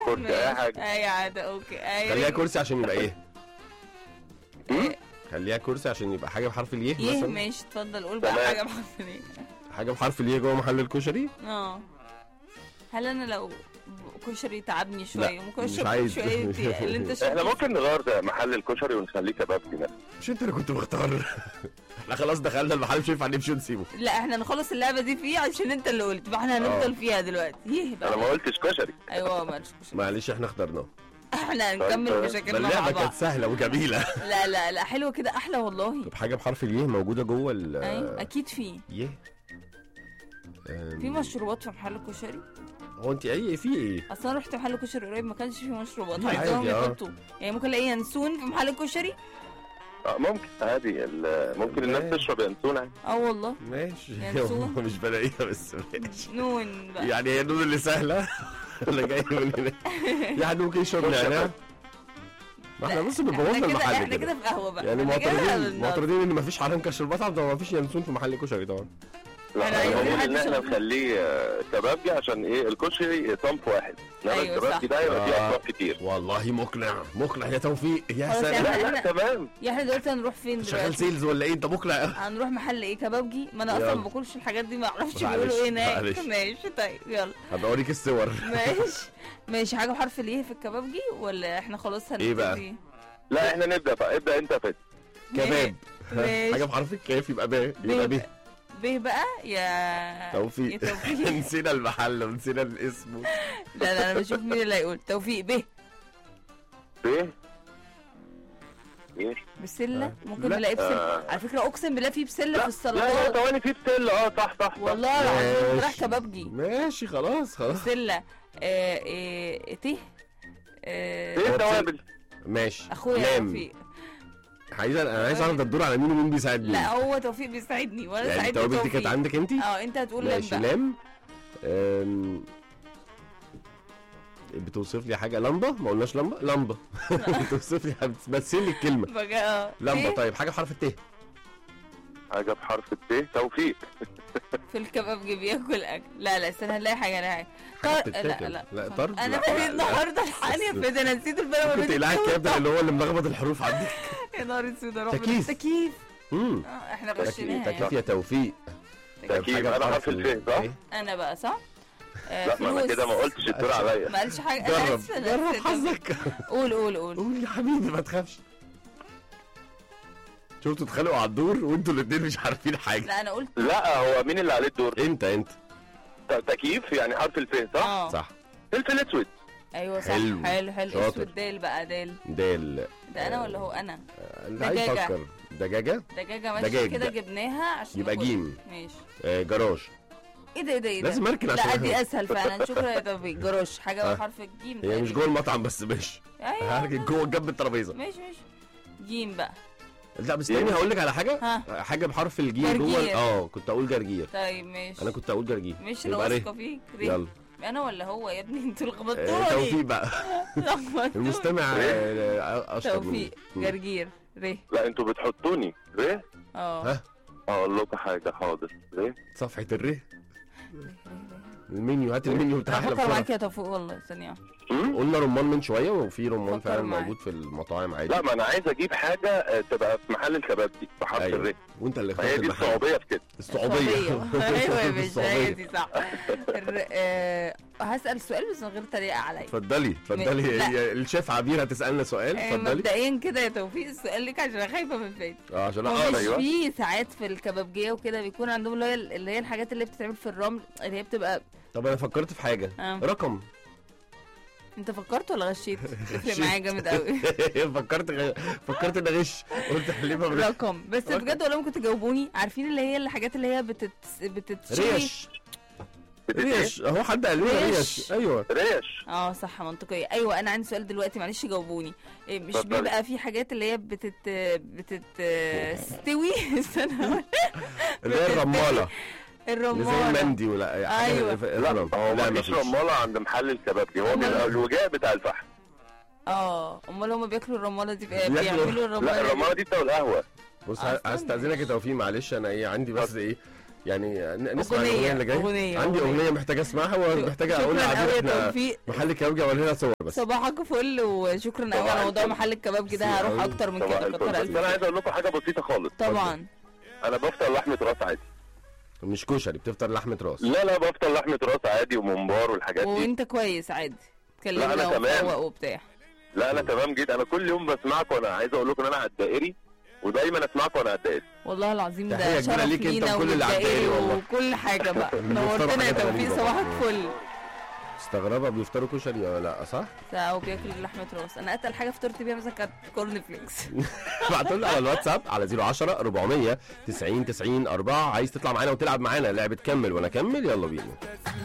كرسي اي حاجه اي عادة اوكي اي خليها كرسي عشان يبقى ايه مم؟ خليها كرسي عشان يبقى حاجه بحرف اليه يه مثلا ماشي اتفضل قول بقى تمام. حاجة بحرف الايه حاجه بحرف اليه جوه محل الكشري اه هل انا لو كشري تعبني شويه ممكن مش اشرب عايز. شويه اللي انت احنا شربته ممكن نغير ده محل الكشري ونخليه كبابجي مثلا مش انت اللي كنت مختار احنا خلاص دخلنا المحل مش ينفع نمشي ونسيبه لا احنا نخلص اللعبه دي فيه عشان انت اللي قلت فاحنا هنفضل آه. فيها دلوقتي يه انا ما بقى قلتش كشري ايوه معلش معلش احنا اخترناه احنا هنكمل طيب. مشاكلنا مع اللعبه بعض كانت سهله وجميله لا لا لا حلوه كده احلى والله طب حاجه بحرف اليه موجوده جوه ال ايوه اكيد في يه أم، في مشروبات في محل الكشري هو انت اي في ايه اصل انا رحت محل كشري قريب ما كانش فيه مشروبات لا، عايزاهم عادي، اه. يحطوا يعني ممكن الاقي ينسون في محل الكشري اه ممكن عادي ال- ممكن الناس ماشي. تشرب ينسون عادي اه والله ماشي ينسون. مش بلاقيها بس ماشي نون بقى يعني هي النون اللي سهله ولا جاي من هنا يعني ممكن يشرب نعناع ما احنا بص احنا بنبوظنا كده المحل احنا كده كده في قهوه بقى يعني احنا كده معترضين بالنار. معترضين ان مفيش حرام كشر مطعم طب مفيش ينسون في محل كشري طبعا لا أنا انا عايزين بقول حد ان احنا يشرب. نخليه آه، كبابجي عشان ايه الكشري صنف واحد انما أيوة، الكبابجي صح. ده يبقى فيه آه. اصناف كتير والله مقنع مقنع يا توفيق يا خلاص سلام يعني لا لا احنا- تمام يا احنا دلوقتي هنروح فين شغال دلوقتي سيلز ولا ايه انت مقنع هنروح محل ايه كبابجي ما انا اصلا يلا. ما باكلش الحاجات دي ما اعرفش معلش، بيقولوا ايه هناك معلش. ماشي طيب يلا هبقى اوريك الصور ماشي ماشي حاجه بحرف الايه في الكبابجي ولا احنا خلاص هنبتدي إيه بقى؟ لا احنا نبدا بقى ابدا انت فت كباب ماشي. حاجه بحرف الكاف يبقى ب يبقى ب ب بقى يا يا توفيق توفيق نسينا المحل ونسينا الاسم لا لا انا بشوف مين اللي هيقول توفيق ب ايه ايه بسله ممكن لا. نلاقي بسله آه. على فكره اقسم بالله في بسله في لا لا السلطات ثواني في بسله اه صح صح صح. والله العظيم ماشي. راح كبابجي ماشي خلاص خلاص بسله آه، آه، ته آه، ايه هو التوابل اخويا ماشي لام توفيق عايز انا عايز اعرف ده الدور على مين ومين بيساعد مين لا هو توفيق بيساعدني وانا يعني ساعدني التوابل دي توفيق كانت عندك انت اه انت هتقول لام ماشي بقى لام أم، بتوصف لي حاجه لمبه ما قلناش لمبه لمبه بتوصف لي بتمثل لي الكلمه بقى اه لمبه إيه؟ طيب حاجه بحرف الت حاجه بحرف الت توفيق في الكبابجي بياكل اكل لا لا استنى هنلاقي حاجه نلاقي حاجه طر... لا بتتاكل لا لا طرد انا لا. بقيت النهارده الحقني يا فادي انا نسيت البلد كنت تقلعي الكاب ده اللي هو اللي ملخبط الحروف عندك يا نهار اسود يا رب تكييف. تكييف امم اه احنا تكييف غشيناها تكييف يعني. يا توفيق طيب تكييف. حاجة أنا بحرف حرف ال- الف، صح؟ إيه؟ انا بقى صح آه لا ما انا فلوس. كده ما قلتش الدور عليا ما قالش حاجه أنا جرب آسفة، أنا جرب آسفة. حظك قول قول قول قول يا حبيبي ما تخافش شفتوا اتخانقوا على الدور وانتوا الاثنين مش عارفين حاجه لا انا قلت لا هو مين اللي عليه الدور انت انت ت- تكييف يعني حرف الف صح اه صح فلفل اسود ايوه صح حلو. حلو حلو شاطر. اسود دال بقى دال دال ده انا ولا هو انا اللي عايز دجاجة. يفكر دجاجه دجاجه ماشي دجاج كده ده. جبناها عشان يبقى ناكلها. جيم. ماشي آه جراج ايه ده ايه ده ايه ده لازم اركن عشان لا دي اسهل فعلا شكرا يا توفيق جروش حاجه آه. بحرف الجيم هي مش تقريبا. جوه المطعم بس ماشي ايوه هركن جوه جنب الترابيزه ماشي ماشي جيم بقى لا بس استني هقول لك على حاجه ها. حاجه بحرف الجيم جوه جرجير. اه كنت اقول جرجير طيب ماشي انا كنت اقول جرجير مش انا يبقى واثقه ري. فيك ري. يلا انا ولا هو يا ابني انتوا آه لخبطتوني توفيق بقى لخبطتوني المستمع آه، آه، اشطر مني توفيق جرجير ري لا انتوا بتحطوني ايه اه ها اقول لكم حاجه حاضر ايه صفحه الري المنيو هات المنيو بتاع انا احلى بفكر بسرعه معاك يا توفيق والله ثانيه مم؟ قلنا رمان من شويه وفي رمان فكر فعلا معاك. موجود في المطاعم عادي لا ما انا عايز اجيب حاجه آه، تبقى في محل الكباب دي بحرف ايوه الر وانت اللي ما هي اخترت دي المحل الصعوبيه في كده الصعوبيه ايوه يا باشا هي الصعوبيه دي صح الر- آه، هسال سؤال بس من غير تريقه عليا اتفضلي اتفضلي لا. هي الشيف عبير هتسالنا سؤال آه، اتفضلي مبدئيا كده يا توفيق السؤال ليك عشان انا خايفه من فادي اه عشان هو اه مش أيوة. في ساعات في الكبابجيه وكده بيكون عندهم اللي هي اللي هي الحاجات اللي بتتعمل في الرمل اللي هي بتبقى طب انا فكرت في حاجه آه. رقم انت فكرت ولا غشيت؟ تفرق معايا جامد قوي فكرت غ... فكرت ان اغش قلت حليمه بر... رقم بس رقم. بجد والله ممكن تجاوبوني عارفين اللي هي الحاجات اللي هي بتت... بتتشوي ريش بتت- إيه؟ ريش اهو حد قال لنا ريش. ريش ايوه ريش اه صح منطقية ايوه انا عندي سؤال دلوقتي معلش جاوبوني إيه مش اتفضلي. بيبقى في حاجات اللي هي بتت بتت استوي استنى اللي هي الرماله اللي زي الرمانة المندي ولا حاجة أيوة. في- لا لا هو لا مفيش مفيش رماله عند محل الكباب دي هو بيبقى الوجاء بتاع الفحم اه امال هما بياكلوا الرمانة دي بإيه؟ بياكلوا- بيعملوا لا الرمانة الرماله دي بتاع القهوه بص أصلاً هستأذنك يا ماشي. توفيق معلش انا ايه عندي بس ايه يعني ن- نسمع أغنية، الاغنيه اللي جايه أغنية، عندي أغنية. اغنيه محتاج اسمعها ومحتاجه اقول شكرا قوي لعبير يا احنا توفيق محل كبابجي اقول لنا صور بس صباحك فل وشكرا قوي صباح على موضوع الفل. محل الكباب كده ميرسي هروح قوي. اكتر من صباح كده الفل كتر بس انا الف عايز اقول لكم حاجه بسيطه خالص طبعا انا بفطر لحمه راس عادي مش كشري بتفطر لحمه راس لا لا بفطر لحمه راس عادي وممبار والحاجات دي وانت كويس عادي لا، تكلمنا أنا تمام. وفوق وبتاع لا انا تمام جدا انا كل يوم بسمعك وانا عايز اقول لكم ان انا على الدائري ودايما اسمعك وانا على الدائري والله العظيم تحية ده كبيرة شرف ليك انت لينا وكل اللي على والدائري الدائري والله. وكل حاجه بقى بنفطروا نورتنا يا حاجات توفيق غريبة صباحك برضه. فل مستغربه بيفطروا كشري ولا لا صح؟ ساعة وبياكل لحمة راس انا اتقل حاجة فطرت بيها مثلا كانت كورن فليكس ابعتوا لنا على الواتساب على 010 400 90 90 4 عايز تطلع معانا وتلعب معانا لعبه كمل وانا اكمل يلا بينا